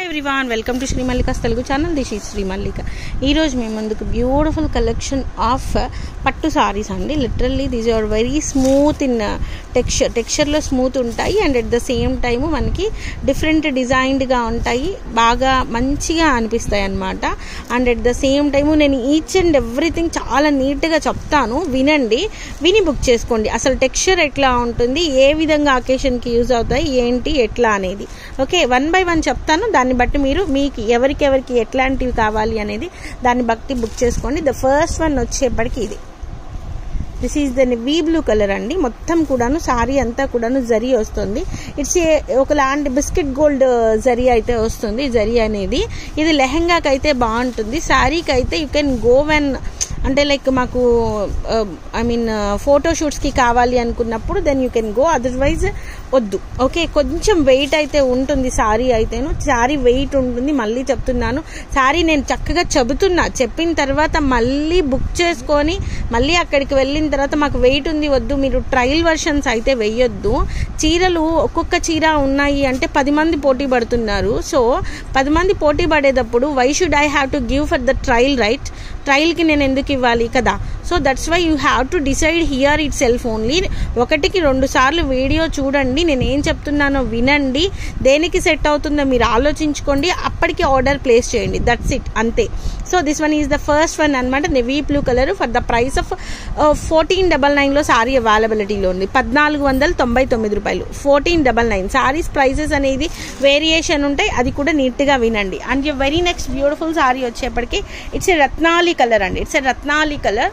everyone welcome to Shri Mallika's Telugu channel this ఈ శ్రీ మల్లిక ఈరోజు మేము ముందుకు బ్యూటిఫుల్ కలెక్షన్ ఆఫ్ పట్టు సారీస్ అండి literally these are very smooth in texture టెక్స్చర్లో స్మూత్ ఉంటాయి and at the same time మనకి డిఫరెంట్ డిజైన్డ్గా ఉంటాయి బాగా మంచిగా అనిపిస్తాయి అన్నమాట and at the same time నేను ఈచ్ అండ్ ఎవ్రీథింగ్ చాలా నీట్గా చెప్తాను వినండి విని బుక్ చేసుకోండి అసలు టెక్స్చర్ ఎట్లా ఉంటుంది ఏ విధంగా అకేషన్కి యూజ్ అవుతాయి ఏంటి ఎట్లా అనేది ఓకే వన్ బై వన్ చెప్తాను దాన్ని బట్టి మీరు మీకు ఎవరికెవరికి ఎట్లాంటివి కావాలి అనేది దాన్ని బట్టి బుక్ చేసుకోండి ద ఫస్ట్ వన్ వచ్చేప్పటికి ఇది దిస్ ఈజ్ ద వీ బ్లూ కలర్ అండి మొత్తం కూడాను సారీ అంతా కూడాను జరీ వస్తుంది ఇట్స్ ఏ ఒకలాంటి బిస్కెట్ గోల్డ్ జరీ అయితే వస్తుంది జరీ అనేది ఇది లెహంగాకి అయితే బాగుంటుంది శారీకి అయితే యూ కెన్ గో వెన్ అంటే లైక్ మాకు ఐ మీన్ ఫోటోషూట్స్కి కావాలి అనుకున్నప్పుడు then you can go otherwise వద్దు ఓకే కొంచెం వెయిట్ అయితే ఉంటుంది శారీ అయితేను శారీ వెయిట్ ఉంటుంది మళ్ళీ చెప్తున్నాను శారీ నేను చక్కగా చెబుతున్నా చెప్పిన తర్వాత మళ్ళీ బుక్ చేసుకొని మళ్ళీ అక్కడికి వెళ్ళిన తర్వాత మాకు వెయిట్ ఉంది వద్దు మీరు ట్రయల్ వర్షన్స్ అయితే వెయ్యొద్దు చీరలు ఒక్కొక్క చీర ఉన్నాయి అంటే పది మంది పోటీ పడుతున్నారు సో పది మంది పోటీ పడేటప్పుడు why should I have to give for the trial right ట్రయల్కి నేను ఎందుకు ఇవ్వాలి కదా so that's why you have to decide here itself only ఒకటికి రెండు సార్లు వీడియో చూడండి నేను ఏం చెప్తున్నానో వినండి దేనికి సెట్ అవుతుందో మీరు ఆలోచించుకోండి అప్పటికి ఆర్డర్ ప్లేస్ చేయండి దట్స్ ఇట్ అంతే so this one is the first one అనమాట navy blue colour for the price of fourteen double నైన్లో సారీ అవైలబిలిటీలో ఉంది పద్నాలుగు వందల తొంభై తొమ్మిది రూపాయలు fourteen double nine saris prices అనేది వేరియేషన్ ఉంటాయి అది కూడా నీట్గా వినండి and very next beautiful sari వచ్చేప్పటికి ఇట్స్ ఎ రత్నాలి కలర్ అండి ఇట్స్ ఎ రత్నాలి colour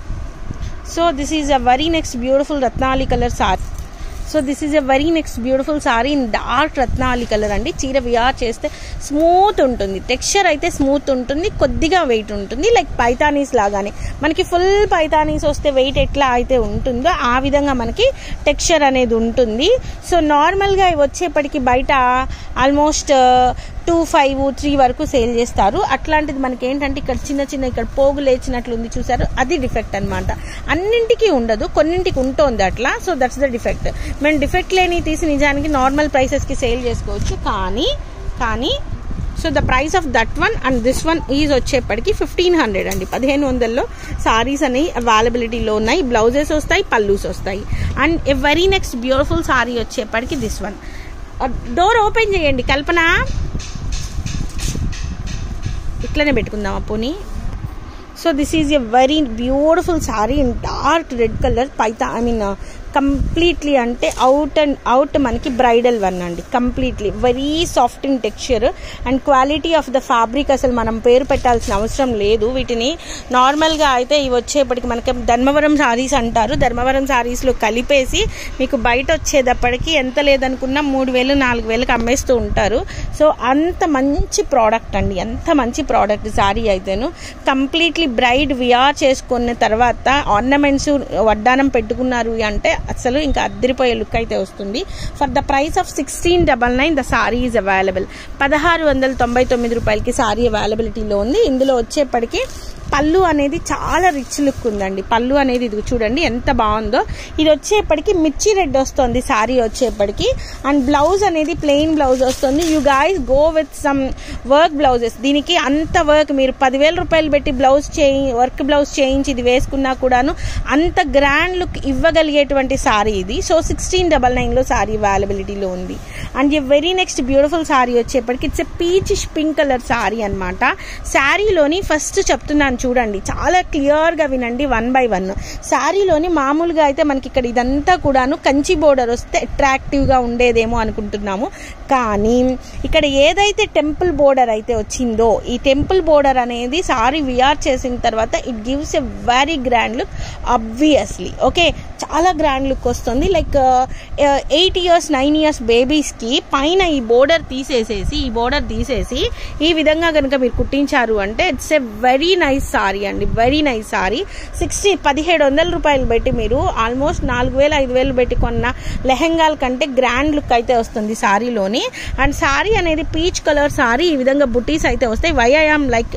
so this is a very next beautiful రత్నాలి colour sari so this is a very next beautiful sari in dark రత్నాలి కలర్ అండి చీర వియార్ చేస్తే స్మూత్ ఉంటుంది టెక్స్చర్ అయితే స్మూత్ ఉంటుంది కొద్దిగా వెయిట్ ఉంటుంది లైక్ పైతానీస్ లాగానే మనకి ఫుల్ పైతానీస్ వస్తే వెయిట్ ఎట్లా అయితే ఉంటుందో ఆ విధంగా మనకి టెక్స్చర్ అనేది ఉంటుంది సో నార్మల్గా వచ్చేప్పటికి బయట ఆల్మోస్ట్ టూ ఫైవ్ త్రీ వరకు సేల్ చేస్తారు అట్లాంటిది మనకి ఏంటంటే ఇక్కడ చిన్న చిన్న ఇక్కడ పోగు లేచినట్లు ఉంది చూసారు అది డిఫెక్ట్ అనమాట అన్నింటికి ఉండదు కొన్నింటికి ఉంటుంది అట్లా సో దట్స్ ద డిఫెక్ట్ మేము డిఫెక్ట్ లేని తీసి నిజానికి నార్మల్ ప్రైసెస్కి సేల్ చేసుకోవచ్చు కానీ కానీ so the price of that one and this one is వచ్చేప్పటికి ఫిఫ్టీన్ హండ్రెడ్ అండి పదిహేను వందల్లో సారీస్ అనేవి అవైలబిలిటీలో ఉన్నాయి బ్లౌజెస్ వస్తాయి పల్లూస్ వస్తాయి and a very next beautiful sari వచ్చేప్పటికి దిస్ వన్ డోర్ ఓపెన్ చేయండి కల్పన ఇట్లనే పెట్టుకుందాం అప్పుని so this is a very beautiful sari in dark red colour పైతా ఐ మీన్ కంప్లీట్లీ అంటే అవుట్ అండ్ అవుట్ మనకి బ్రైడల్ వన్ అండి completely very soft in texture and quality of the fabric అసలు మనం పేరు పెట్టాల్సిన అవసరం లేదు వీటిని నార్మల్గా అయితే ఇవి వచ్చేప్పటికి మనకి ధర్మవరం సారీస్ అంటారు ధర్మవరం సారీస్లో కలిపేసి మీకు బయట వచ్చేటప్పటికి ఎంత లేదనుకున్నా మూడు వేలు నాలుగు వేలకు అమ్మేస్తూ ఉంటారు సో అంత మంచి ప్రోడక్ట్ అండి ఎంత మంచి ప్రోడక్ట్ సారీ అయితేను కంప్లీట్లీ బ్రైడ్ వియార్ చేసుకున్న తర్వాత ఆర్నమెంట్స్ వడ్డానం పెట్టుకున్నారు అంటే అసలు ఇంకా అద్దరిపోయే లుక్ అయితే వస్తుంది for the price of sixteen double nine the sari is available పదహారు వందల తొంభై తొమ్మిది రూపాయలకి సారీ అవైలబిలిటీలో ఉంది ఇందులో వచ్చేప్పటికి పళ్ళు అనేది చాలా రిచ్ లుక్ ఉందండి పళ్ళు అనేది ఇది చూడండి ఎంత బాగుందో ఇది వచ్చేప్పటికి మిర్చి రెడ్ వస్తుంది సారీ వచ్చేప్పటికి అండ్ బ్లౌజ్ అనేది ప్లెయిన్ బ్లౌజ్ వస్తుంది you guys go with some work blouses దీనికి అంత వర్క్ మీరు పదివేల రూపాయలు పెట్టి బ్లౌజ్ చేయి వర్క్ బ్లౌజ్ చేయించి ఇది వేసుకున్నా కూడాను అంత గ్రాండ్ లుక్ ఇవ్వగలిగేటువంటి సారీ ఇది సో సిక్స్టీన్ డబల్ నైన్లో సారీ అవైలబిలిటీలో ఉంది అండ్ ఈ వెరీ నెక్స్ట్ బ్యూటిఫుల్ సారీ వచ్చేప్పటికి it's a peach pink colour sari అనమాట శారీలోని ఫస్ట్ చెప్తున్నాను చూడండి చాలా క్లియర్గా వినండి వన్ బై వన్ శారీలోని మామూలుగా అయితే మనకి ఇక్కడ ఇదంతా కూడాను కంచి బోర్డర్ వస్తే అట్రాక్టివ్గా ఉండేదేమో అనుకుంటున్నాము కానీ ఇక్కడ ఏదైతే టెంపుల్ బోర్డర్ అయితే వచ్చిందో ఈ టెంపుల్ బోర్డర్ అనేది సారీ వియార్ చేసిన తర్వాత it gives a very grand look obviously okay చాలా గ్రాండ్ లుక్ వస్తుంది like eight years nine years బేబీస్కి పైన ఈ బోర్డర్ తీసేసేసి ఈ బోర్డర్ తీసేసి ఈ విధంగా కనుక మీరు కుట్టించారు అంటే it's a very nice sari అండి వెరీ నైస్ సారీ సిక్స్టీ పదిహేడు వందల రూపాయలు పెట్టి మీరు ఆల్మోస్ట్ నాలుగు వేలు ఐదు వేలు పెట్టి కొన్న లెహెంగాల కంటే గ్రాండ్ లుక్ అయితే వస్తుంది సారీలోని అండ్ సారీ అనేది పీచ్ కలర్ సారీ ఈ విధంగా బుటీస్ అయితే వస్తాయి వై ఐఆమ్ లైక్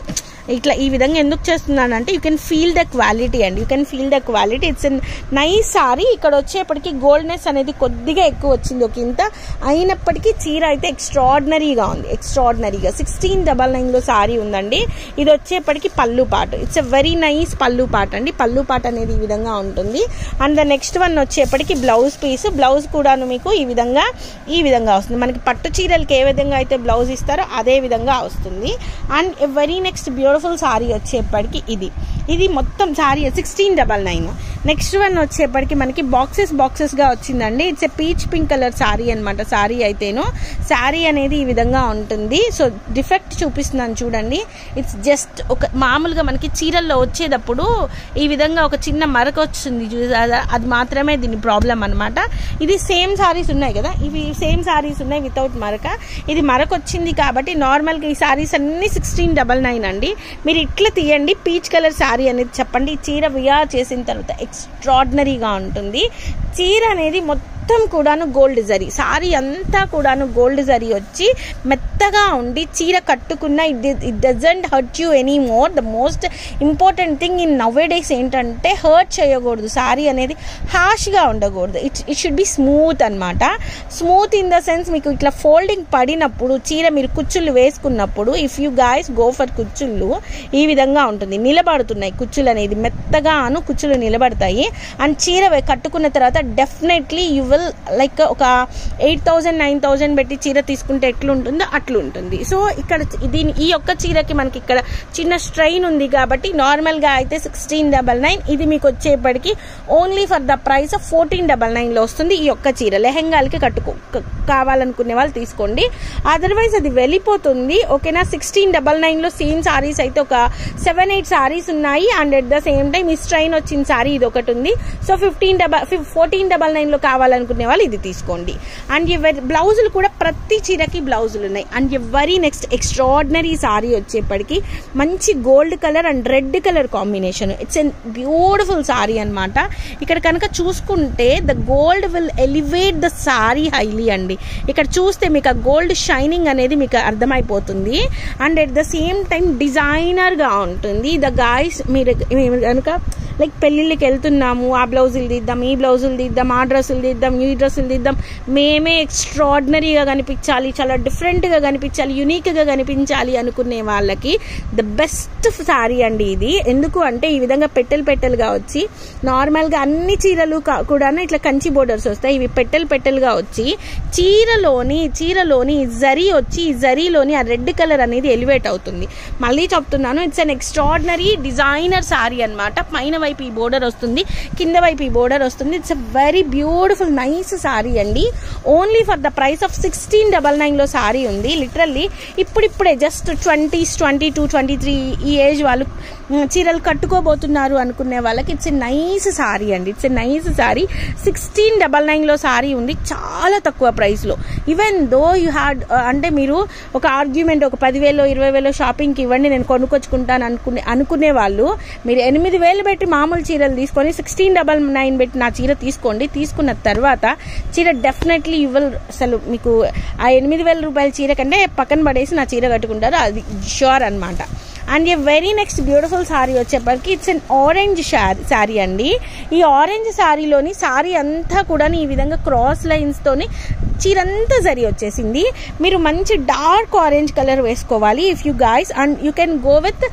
ఇట్లా ఈ విధంగా ఎందుకు చేస్తున్నాను అంటే you can feel the quality అండి you can feel the quality it's nice sari ఇక్కడ వచ్చేప్పటికి గోల్డ్నెస్ అనేది కొద్దిగా ఎక్కువ వచ్చింది ఒక ఇంత అయినప్పటికీ చీర అయితే ఎక్స్ట్రాడినరీగా ఉంది ఎక్స్ట్రాడినరీగా సిక్స్టీన్ డబల్ నైన్లో సారీ ఉందండి ఇది వచ్చేప్పటికి పళ్ళు పాట ఇట్స్ ఎ వెరీ నైస్ పళ్ళు పాట అండి పళ్ళు పాట అనేది ఈ విధంగా ఉంటుంది అండ్ ద నెక్స్ట్ వన్ వచ్చేప్పటికి బ్లౌజ్ పీస్ బ్లౌజ్ కూడాను మీకు ఈ విధంగా ఈ విధంగా వస్తుంది మనకి పట్టు చీరలకి ఏ విధంగా అయితే బ్లౌజ్ ఇస్తారో అదే విధంగా వస్తుంది and very next beautiful sari వచ్చేప్పటికి ఇది ఇది మొత్తం sari sixteen double nine next one వచ్చేప్పటికి మనకి బాక్సెస్ బాక్సెస్గా వచ్చిందండి it's a peach pink colour sari అనమాట సారీ అయితేను సారీ అనేది ఈ విధంగా ఉంటుంది సో డిఫెక్ట్ చూపిస్తున్నాను చూడండి ఇట్స్ జస్ట్ ఒక మామూలుగా మనకి చీరల్లో వచ్చేటప్పుడు ఈ విధంగా ఒక చిన్న మరక వచ్చింది చూసారా అది మాత్రమే దీని ప్రాబ్లం అనమాట ఇది సేమ్ సారీస్ ఉన్నాయి కదా ఇవి సేమ్ సారీస్ ఉన్నాయి వితౌట్ మరక ఇది మరక వచ్చింది కాబట్టి నార్మల్గా ఈ సారీస్ అన్ని సిక్స్టీన్ డబల్ నైన్ అండి మీరు ఇట్లా తీయండి పీచ్ కలర్ సారీ అనేది చెప్పండి ఈ చీర వియా చేసిన తర్వాత ఎక్స్ట్రాడినరీగా ఉంటుంది చీర అనేది మొత్తం కూడాను గోల్డ్ జరీ సారీ అంతా కూడాను గోల్డ్ జరీ వచ్చి మెత్తగా ఉండి చీర కట్టుకున్న it it doesn't hurt you any more the most important thing in nowadays ఏంటంటే హర్ట్ చేయకూడదు సారీ అనేది హాష్గా ఉండకూడదు it it should be smooth అనమాట స్మూత్ ఇన్ ద సెన్స్ మీకు ఇట్లా ఫోల్డింగ్ పడినప్పుడు చీర మీరు కుచ్చుళ్ళు వేసుకున్నప్పుడు if you guys go for కుచ్చుళ్ళు ఈ విధంగా ఉంటుంది నిలబడుతున్నాయి కుచ్చులు అనేది మెత్తగాను కుచ్చులు నిలబడతాయి అండ్ చీర వే- కట్టుకున్న తర్వాత డెఫినెట్లీ యూ విల్ లైక్ ఒక ఎయిట్ థౌజండ్ నైన్ థౌజండ్ పెట్టి చీర తీసుకుంటే ఎట్లుంటుందో అట్లా ఉంటుంది సో ఇక్కడ దీని ఈ ఒక్క చీరకి మనకి ఇక్కడ చిన్న స్ట్రైన్ ఉంది కాబట్టి నార్మల్గా అయితే సిక్స్టీన్ డబల్ నైన్ ఇది మీకు వచ్చేప్పటికి only for the price of fourteen double నైన్లో వస్తుంది ఈ ఒక్క చీర లెహెంగాలకి కట్టుకో క- కావాలనుకునే వాళ్ళు తీసుకోండి అదర్వైజ్ అది వెళ్ళిపోతుంది ఓకేనా సిక్స్టీన్ డబల్ నైన్లో సేమ్ సారీస్ అయితే ఒక సెవెన్ ఎయిట్ సారీస్ ఉన్నాయి and at the same time ఈ స్ట్రైన్ వచ్చిన సారీ ఇది ఒకటి ఉంది so fifteen double fourteen double నైన్లో కావాలనుకునే వాళ్ళు ఇది తీసుకోండి అండ్ ఎవరి బ్లౌజులు కూడా ప్రతి చీరకి బ్లౌజులు ఉన్నాయి అండ్ ఎవరి నెక్స్ట్ ఎక్స్ట్రాడినరీ సారీ వచ్చేప్పటికి మంచి gold colour and red colour combination it's an beautiful sari అనమాట ఇక్కడ కనుక చూసుకుంటే the gold will elevate the sari highly అండి ఇక్కడ చూస్తే మీకు ఆ గోల్డ్ షైనింగ్ అనేది మీకు అర్థమైపోతుంది and at the same time డిజైనర్గా ఉంటుంది ద గాయస్ మీరు మీరు కనుక లైక్ పెళ్ళిళ్ళకి వెళ్తున్నాము ఆ బ్లౌజులు తీద్దాం ఈ బ్లౌజులు తీద్దాం ఆ డ్రెస్సులు తీద్దాం ఈ డ్రెస్సులు తీద్దాం మేమే ఎక్స్ట్రాడినరీగా కనిపించాలి చాలా డిఫరెంట్గా కనిపించాలి యునిక్గా కనిపించాలి అనుకునే వాళ్ళకి ద బెస్ట్ సారీ అండి ఇది ఎందుకు అంటే ఈ విధంగా పెట్టెలు పెట్టెలుగా వచ్చి నార్మల్గా అన్ని చీరలు కా- కూడా ఇట్లా కంచి బోర్డర్స్ వస్తాయి ఇవి పెట్టెలు పెట్టెలుగా వచ్చి చీరలోని చీరలోని జరీ వచ్చి ఈ జరీలోని ఆ రెడ్ కలర్ అనేది ఎలివేట్ అవుతుంది మళ్ళీ చెప్తున్నాను it's an extraordinary designer sari అన్నమాట పైన వైపు ఈ బోర్డర్ వస్తుంది కింద వైపు ఈ బోర్డర్ వస్తుంది it's a very beautiful nice sari అండి only for the price of sixteen double నైన్లో సారీ ఉంది లిటరల్లీ ఇప్పుడిప్పుడే just twenties twenty two twenty three ఈ ఏజ్ వాళ్ళు మ్, చీరలు కట్టుకోబోతున్నారు అనుకునే వాళ్ళకి ఇట్స్ ఎ నైస్ సారీ అండి it's a nice sari sixteen double నైన్లో సారీ ఉంది చాలా తక్కువ ప్రైస్లో ఈవెన్ దో యూ హ్యాడ్ అంటే మీరు ఒక ఆర్గ్యుమెంట్ ఒక పదివేలు ఇరవై వేలు షాపింగ్కి ఇవ్వండి నేను కొనుక్కొచ్చుకుంటాను అనుకునే అనుకునే వాళ్ళు మీరు ఎనిమిది వేలు పెట్టి మామూలు చీరలు తీసుకొని సిక్స్టీన్ డబల్ నైన్ పెట్టి నా చీర తీసుకోండి తీసుకున్న తర్వాత చీర డెఫినెట్లీ యూ విల్ అసలు మీకు ఆ ఎనిమిది వేల రూపాయల చీర కంటే పక్కన పడేసి నా చీర కట్టుకుంటారు అది షూర్ అన్నమాట and a very next beautiful sari వచ్చేప్పటికి ఇట్స్ అన్ ఆరెంజ్ శారీ అండి ఈ ఆరెంజ్ శారీలోని సారీ అంతా కూడా ఈ విధంగా క్రాస్ లైన్స్తోని చీరంతా జరి వచ్చేసింది మీరు మంచి డార్క్ ఆరెంజ్ కలర్ వేసుకోవాలి if you guys and you can go with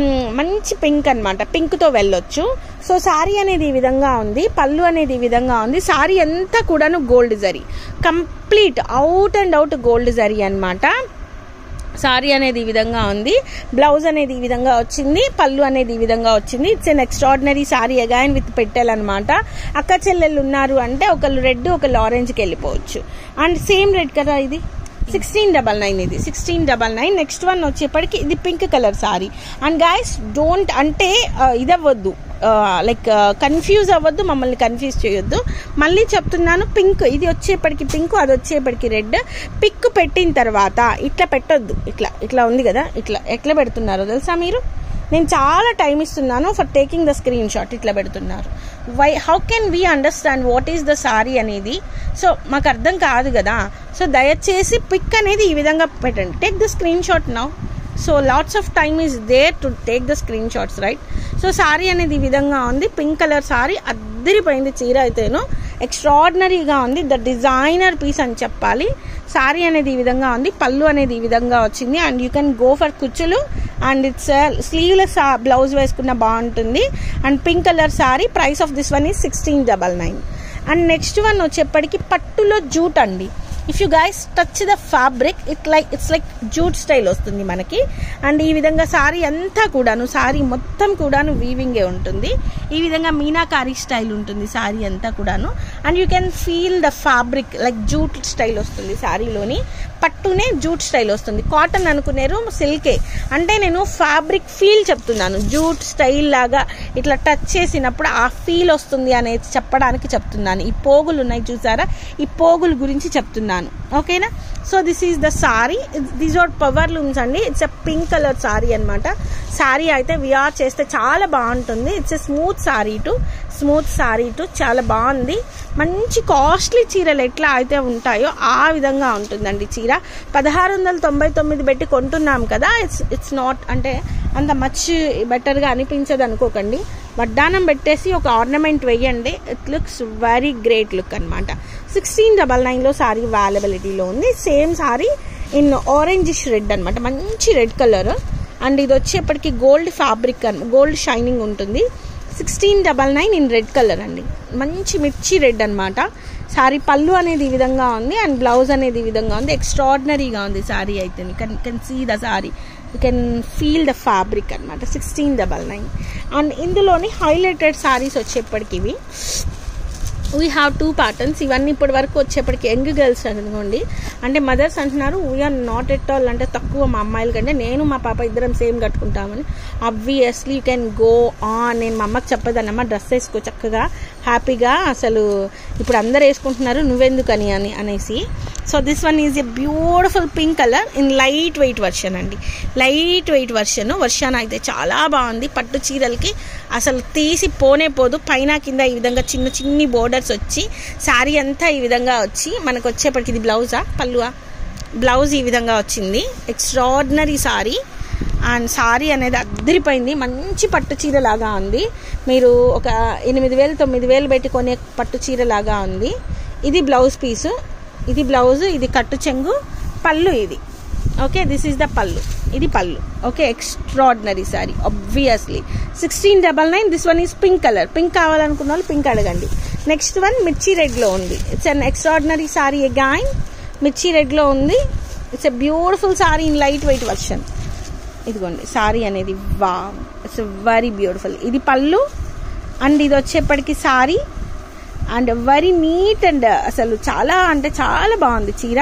మంచి పింక్ అనమాట పింక్తో వెళ్ళొచ్చు సో సారీ అనేది ఈ విధంగా ఉంది పళ్ళు అనేది ఈ విధంగా ఉంది సారీ అంతా కూడాను gold zari complete out and out gold zari అన్నమాట సారీ అనేది ఈ విధంగా ఉంది బ్లౌజ్ అనేది ఈ విధంగా వచ్చింది పళ్ళు అనేది ఈ విధంగా వచ్చింది it's an extraordinary sari again with పెట్టాలన్నమాట అక్క చెల్లెళ్ళు ఉన్నారు అంటే ఒకళ్ళు రెడ్ ఒకళ్ళు ఆరెంజ్కి వెళ్ళిపోవచ్చు అండ్ సేమ్ రెడ్ కదా ఇది సిక్స్టీన్ డబల్ నైన్ ఇది sixteen double nine next one వచ్చేప్పటికి ఇది pink colour sari and guys don't అంటే ఆ, ఇది అవ్వద్దు లైక్ కన్ఫ్యూజ్ అవ్వద్దు మమ్మల్ని కన్ఫ్యూజ్ చేయొద్దు మళ్ళీ చెప్తున్నాను పింక్ ఇది వచ్చేప్పటికి పింక్ అది వచ్చేప్పటికి రెడ్ పిక్ పెట్టిన తర్వాత ఇట్లా పెట్టొద్దు ఇట్లా ఇట్లా ఉంది కదా ఇట్లా ఎట్లా పెడుతున్నారో తెలుసా మీరు నేను చాలా టైం ఇస్తున్నాను for taking the screenshot ఇట్లా పెడుతున్నారు why how can we understand what is the sari అనేది సో మాకు అర్థం కాదు కదా సో దయచేసి పిక్ అనేది ఈ విధంగా పెట్టండి take the screenshot now so lots of time is there to take the screenshots right so sari అనేది ఈ విధంగా ఉంది పింక్ కలర్ సారీ అద్దరిపోయింది చీర అయితేను ఎక్స్ట్రాడినరీగా ఉంది ద డిజైనర్ పీస్ అని చెప్పాలి సారీ అనేది ఈ విధంగా ఉంది పళ్ళు అనేది ఈ విధంగా వచ్చింది and you can go for కుచ్చులు అండ్ ఇట్స్ స్లీవ్లెస్ బ్లౌజ్ వేసుకున్న బాగుంటుంది and pink colour sari price of this one is sixteen double nine and next one వచ్చేప్పటికి పట్టులో జూట్ అండి if you guys touch the fabric it like it's like jute style వస్తుంది మనకి and ఈ విధంగా sorry అంతా కూడాను సారీ మొత్తం కూడాను వీవింగే ఉంటుంది ఈ విధంగా మీనాకారి స్టైల్ ఉంటుంది సారీ అంతా కూడాను and you can feel the fabric like jute style వస్తుంది సారీలోని పట్టునే జూట్ స్టైల్ వస్తుంది కాటన్ అనుకునేరు సిల్కే అంటే నేను ఫ్యాబ్రిక్ ఫీల్ చెప్తున్నాను జూట్ స్టైల్ లాగా ఇట్లా టచ్ చేసినప్పుడు ఆ ఫీల్ వస్తుంది అనేది చెప్పడానికి చెప్తున్నాను ఈ పోగులు ఉన్నాయి చూసారా ఈ పోగుల గురించి చెప్తున్నాను ఓకేనా so this is the sari these are power looms అండి it's a pink colour sari అనమాట సారీ అయితే విఆర్ చేస్తే చాలా బాగుంటుంది it's a smooth sari too smooth sari too చాలా బాగుంది మంచి కాస్ట్లీ చీరలు ఎట్లా అయితే ఉంటాయో ఆ విధంగా ఉంటుందండి చీర పదహారు వందల తొంభై తొమ్మిది పెట్టి కొంటున్నాం కదా ఇట్స్ ఇట్స్ నాట్ అంటే అంత మచ్ బెటర్గా అనిపించదు అనుకోకండి వడ్డానం పెట్టేసి ఒక ఆర్నమెంట్ వేయండి it looks very great look అనమాట సిక్స్టీన్ డబల్ నైన్లో సారీ అవైలబిలిటీలో ఉంది same sari in orange red అనమాట మంచి రెడ్ కలర్ అండ్ ఇది వచ్చేప్పటికి gold fabric and gold shining ఉంటుంది sixteen double nine in red colour అండి మంచి మిర్చి రెడ్ అనమాట సారీ పళ్ళు అనేది ఈ విధంగా ఉంది అండ్ బ్లౌజ్ అనేది ఈ విధంగా ఉంది ఎక్స్ట్రాడినరీగా ఉంది సారీ అయితే can can see the sari you can feel the fabric అనమాట సిక్స్టీన్ డబల్ నైన్ అండ్ ఇందులోని హైలైటెడ్ సారీస్ వచ్చేప్పటికి ఇవి వీ హ్యావ్ టూ ప్యాటర్న్స్ ఇవన్నీ ఇప్పటి వరకు వచ్చేప్పటికి యంగ్ గర్ల్స్ అనుకోండి అంటే మదర్స్ అంటున్నారు వీఆర్ నాట్ ఎట్ ఆల్ అంటే తక్కువ మా అమ్మాయిల కంటే నేను మా పాప ఇద్దరం సేమ్ కట్టుకుంటామని obviously you can go on నేను మా అమ్మకి చెప్పదన్నమ్మా డ్రెస్ వేసుకో చక్కగా హ్యాపీగా అసలు ఇప్పుడు అందరు వేసుకుంటున్నారు నువ్వెందుకని అని అనేసి so this one is a beautiful pink colour in light weight version అండి లైట్ వెయిట్ వర్షన్ వర్షన్ అయితే చాలా బాగుంది పట్టు చీరలకి అసలు తీసి పోనే పోదు పైన కింద ఈ విధంగా చిన్న చిన్ని బోర్డర్స్ వచ్చి శారీ అంతా ఈ విధంగా వచ్చి మనకు వచ్చేప్పటికి ఇది బ్లౌజా పల్లువా బ్లౌజ్ ఈ విధంగా వచ్చింది ఎక్స్ట్రాడినరీ సారీ అండ్ సారీ అనేది అద్దరిపోయింది మంచి పట్టు చీర లాగా ఉంది మీరు ఒక ఎనిమిది వేలు తొమ్మిది వేలు పెట్టి కొనే పట్టు చీర లాగా ఉంది ఇది బ్లౌజ్ పీసు ఇది బ్లౌజ్ ఇది కట్టు చెంగు పళ్ళు ఇది ఓకే దిస్ ఈస్ ద పళ్ళు ఇది పళ్ళు okay extraordinary sari obviously sixteen double nine this one is pink colour pink కావాలనుకున్న వాళ్ళు పింక్ అడగండి నెక్స్ట్ వన్ మిర్చి రెడ్లో ఉంది it's an extraordinary sari again మిర్చి రెడ్లో ఉంది it's a beautiful sari in light weight version ఇదిగోండి సారీ అనేది వా ఇట్స్ వెరీ బ్యూటిఫుల్ ఇది పళ్ళు అండ్ ఇది వచ్చేప్పటికి sari and very neat and అసలు చాలా అంటే చాలా బాగుంది చీర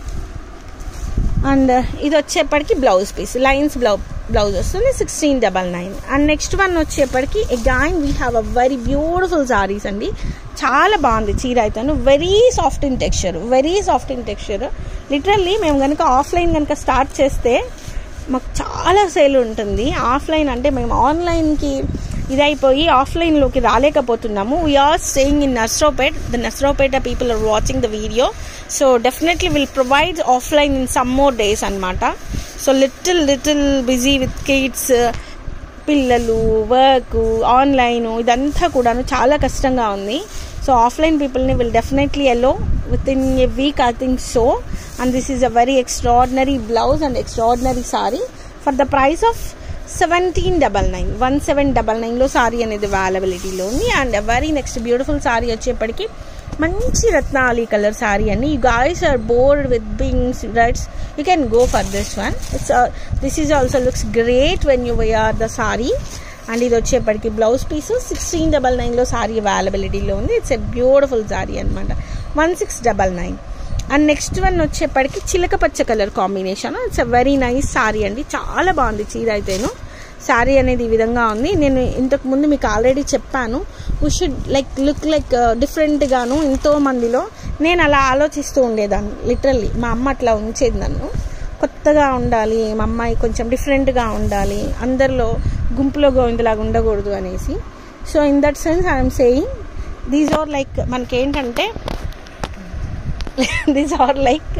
అండ్ ఇది వచ్చేప్పటికి బ్లౌజ్ పీస్ లైన్స్ బ్లౌ బ్లౌజ్ వస్తుంది sixteen double nine and next one వచ్చేప్పటికి again we have a very beautiful saris అండి చాలా బాగుంది చీర అయితేను very soft in texture very soft in texture literally మేము కనుక ఆఫ్లైన్ కనుక స్టార్ట్ చేస్తే మాకు చాలా సేల్ ఉంటుంది ఆఫ్లైన్ అంటే మేము ఆన్లైన్కి ఇదైపోయి ఆఫ్లైన్లోకి రాలేకపోతున్నాము we're staying in Narasaraopet the Narasaraopet people are watching the video so definitely will provide offline in some more days అనమాట so little little busy with kids పిల్లలు వర్క్ ఆన్లైన్ ఇదంతా కూడాను చాలా కష్టంగా ఉంది సో ఆఫ్లైన్ పీపుల్ని will definitely allow with in a week I think so and this is a very extraordinary blouse and extraordinary sari for the price of seventeen double nine one seven double నైన్లో సారీ అనేది అవైలబిలిటీలో ఉంది and very next beautiful sari వచ్చేప్పటికి మంచి రత్నాలి colour sari అండి you guys are bored with pinks reds you can go for this one it's this is also looks great when you wear the sari and ఇది వచ్చేప్పటికి బ్లౌజ్ పీస్ సిక్స్టీన్ డబల్ నైన్లో సారీ అవైలబిలిటీలో ఉంది it's a beautiful sari అనమాట one six double nine and next one వచ్చేప్పటికి చిలక పచ్చ colour combination it's a very nice sari అండి చాలా బాగుంది చీర అయితేను శారీ అనేది ఈ విధంగా ఉంది నేను ఇంతకు ముందు మీకు ఆల్రెడీ చెప్పాను we should like look like డిఫరెంట్గాను ఎంతో మందిలో నేను అలా ఆలోచిస్తూ ఉండేదాన్ని లిటరల్లీ మా అమ్మ అట్లా ఉంచేది నన్ను కొత్తగా ఉండాలి మా అమ్మాయి కొంచెం డిఫరెంట్గా ఉండాలి అందరిలో గుంపులో గోవిందలాగా ఉండకూడదు అనేసి so in that sense I'm saying these are like మనకేంటంటే దీస్ ఆర్ లైక్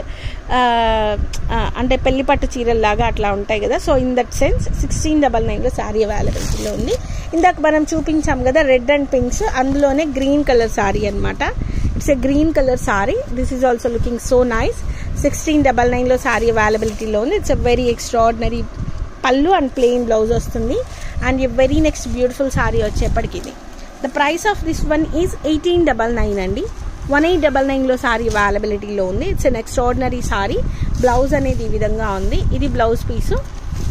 అంటే పెళ్లి పట్టు చీరల్లాగా అట్లా ఉంటాయి కదా so in that sense sixteen double నైన్లో శారీ అవైలబిలిటీలో ఉంది ఇందాక మనం చూపించాం కదా రెడ్ అండ్ పింక్స్ అందులోనే గ్రీన్ కలర్ శారీ అనమాట it's a green colour sari this is also looking so nice sixteen double నైన్లో శారీ అవైలబిలిటీలో ఉంది ఇట్స్ ఎ వెరీ ఎక్స్ట్రాడినరీ పళ్ళు అండ్ ప్లెయిన్ బ్లౌజ్ వస్తుంది and very next beautiful sari వచ్చేప్పటికి ఇది the price of this one is eighteen double nine అండి one eight double నైన్లో సారీ అవైలబిలిటీలో ఉంది it's an extraordinary sari blouse అనేది ఈ విధంగా ఉంది ఇది బ్లౌజ్ పీసు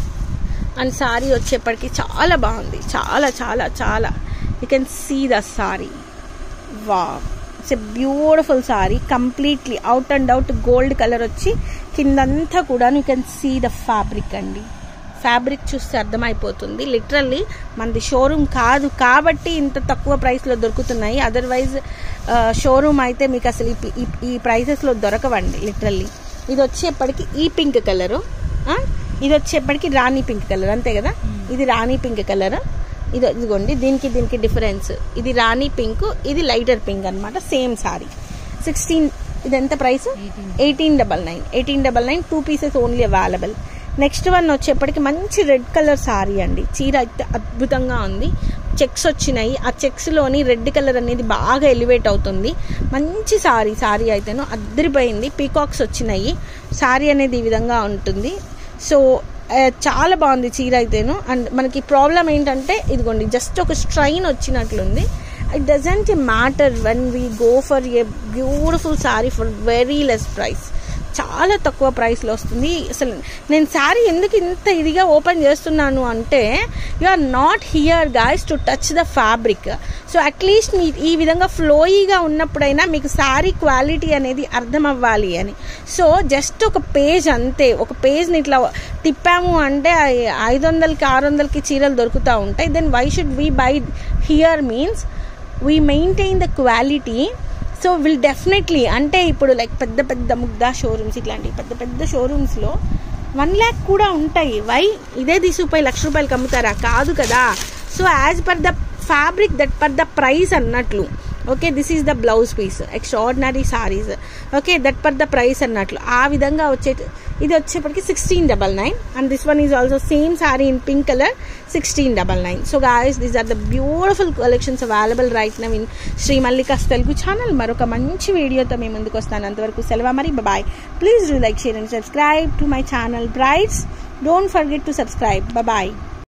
అండ్ సారీ వచ్చేప్పటికి చాలా బాగుంది చాలా చాలా చాలా you can see the sari వా it's a beautiful sari completely out and out gold colour వచ్చి కిందంతా కూడా you can see the fabric అండి ఫ్యాబ్రిక్ చూస్తే అర్థమైపోతుంది లిటరల్లీ మనది షోరూమ్ కాదు కాబట్టి ఇంత తక్కువ ప్రైస్లో దొరుకుతున్నాయి అదర్వైజ్ షోరూమ్ అయితే మీకు అసలు ఈ ప్రైసెస్లో దొరకవండి లిటరల్లీ ఇది వచ్చేప్పటికి ఈ పింక్ కలరు ఇది వచ్చేప్పటికి రాణి పింక్ కలర్ అంతే కదా ఇది రాణి పింక్ కలర్ ఇది ఇదిగోండి దీనికి దీనికి డిఫరెన్స్ ఇది రాణి పింక్ ఇది లైటర్ పింక్ అనమాట సేమ్ సారీ సిక్స్టీన్ ఇది ఎంత price eighteen double nine eighteen double nine two pieces only available next one వచ్చేప్పటికి మంచి రెడ్ కలర్ సారీ అండి చీర అయితే అద్భుతంగా ఉంది చెక్స్ వచ్చినాయి ఆ చెక్స్లోని రెడ్ కలర్ అనేది బాగా ఎలివేట్ అవుతుంది మంచి సారీ సారీ అయితేను అద్దరిపోయింది పీకాక్స్ వచ్చినాయి సారీ అనేది ఈ విధంగా ఉంటుంది సో చాలా బాగుంది చీర అయితేను అండ్ మనకి ప్రాబ్లం ఏంటంటే ఇదిగోండి జస్ట్ ఒక స్ట్రైన్ వచ్చినట్లుంది it doesn't matter when we go for a beautiful sari for very less price చాలా తక్కువ ప్రైస్లో వస్తుంది అసలు నేను శారీ ఎందుకు ఇంత ఇదిగా ఓపెన్ చేస్తున్నాను అంటే you are not here guys to touch the fabric so at least మీ ఈ విధంగా ఫ్లోయీగా ఉన్నప్పుడైనా మీకు శారీ క్వాలిటీ అనేది అర్థం అవ్వాలి అని సో జస్ట్ ఒక పేజ్ అంతే ఒక పేజ్ని ఇట్లా తిప్పాము అంటే ఐదు వందలకి ఆరు వందలకి చీరలు దొరుకుతూ ఉంటాయి then why should we buy here means we maintain the quality so will definitely అంటే ఇప్పుడు లైక్ పెద్ద పెద్ద ముగ్ధా షోరూమ్స్ ఇట్లాంటి పెద్ద పెద్ద షోరూమ్స్లో వన్ ల్యాక్ కూడా ఉంటాయి వై ఇదే తీసుకుపోయి లక్ష రూపాయలకి అమ్ముతారా కాదు కదా so as per the fabric that per the price అన్నట్లు okay this is the blouse piece extraordinary saris okay that per the price అన్నట్లు ఆ విధంగా వచ్చే ఇది వచ్చేప్పటికి sixteen double nine and this one is also same sari in pink colour sixteen double nine so guys these are the beautiful collections available right now in Shri Mallika's Telugu channel మరొక మంచి వీడియోతో మేము ముందుకు వస్తాను అంతవరకు సెలవు మరి bye please do like share and subscribe to my channel brights don't forget to subscribe bye